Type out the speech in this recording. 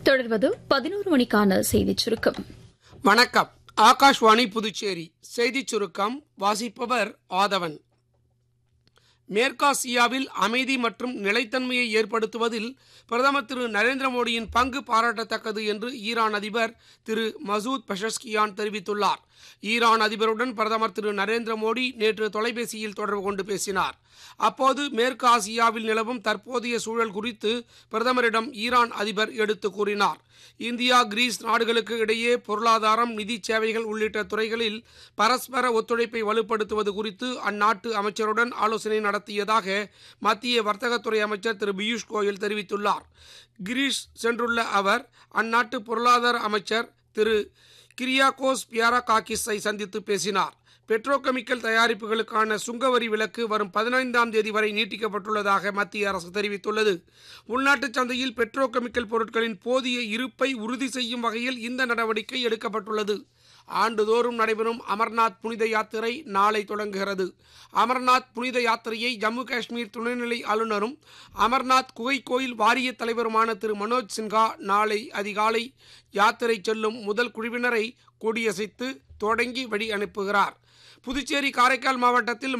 தொடர்வது பதினோரு மணிக்கான செய்திச் சுருக்கம் வணக்கம் ஆகாஷ்வாணி புதுச்சேரி செய்திச் சுருக்கம் வாசிப்பவர் ஆதவன் மேற்காசியாவில் அமைதி மற்றும் நிலைத்தன்மையை ஏற்படுத்துவதில் பிரதமர் திரு நரேந்திர மோடியின் பங்கு பாராட்டத்தக்கது என்று ஈரான் அதிபர் திரு மசூத் பெஷஸ்கியான் தெரிவித்துள்ளார் ஈரான் அதிபருடன் பிரதமர் திரு நரேந்திர மோடி நேற்று தொலைபேசியில் தொடர்பு கொண்டு பேசினார் அப்போது மேற்கு ஆசியாவில் நிலவும் தற்போதைய சூழல் குறித்து பிரதமரிடம் ஈரான் அதிபர் எடுத்து கூறினார் இந்தியா கிரீஸ் நாடுகளுக்கு இடையே பொருளாதாரம் நிதி சேவைகள் உள்ளிட்ட துறைகளில் பரஸ்பர ஒத்துழைப்பை வலுப்படுத்துவது குறித்து அந்நாட்டு அமைச்சருடன் ஆலோசனை நடத்தியதாக மத்திய வர்த்தகத்துறை அமைச்சர் திரு பியூஷ் கோயல் தெரிவித்துள்ளார் கிரீஸ் சென்றுள்ள அவர் அந்நாட்டு பொருளாதார அமைச்சர் திரு கிரியாகோஸ் பியாராகாக்கிஸை சந்தித்து பேசினார் பெட்ரோகெமிக்கல் தயாரிப்புகளுக்கான சுங்கவரி விலக்கு வரும் பதினைந்தாம் தேதி வரை நீட்டிக்கப்பட்டுள்ளதாக மத்திய அரசு தெரிவித்துள்ளது உள்நாட்டு சந்தையில் பெட்ரோகெமிக்கல் பொருட்களின் போதிய இருப்பை உறுதி செய்யும் வகையில் இந்த நடவடிக்கை எடுக்கப்பட்டுள்ளது ஆண்டுதோறும் நடைபெறும் அமர்நாத் புனித யாத்திரை நாளை தொடங்குகிறது அமர்நாத் புனித யாத்திரையை ஜம்மு காஷ்மீர் துணைநிலை ஆளுநரும் அமர்நாத் குகை கோயில் வாரிய தலைவருமான திரு மனோஜ் சின்ஹா நாளை அதிகாலை யாத்திரை செல்லும் முதல் குழுவினரை கொடியசைத்து தொடங்கி வழி அனுப்புகிறார் புதுச்சேரி காரைக்கால் மாவட்டத்தில்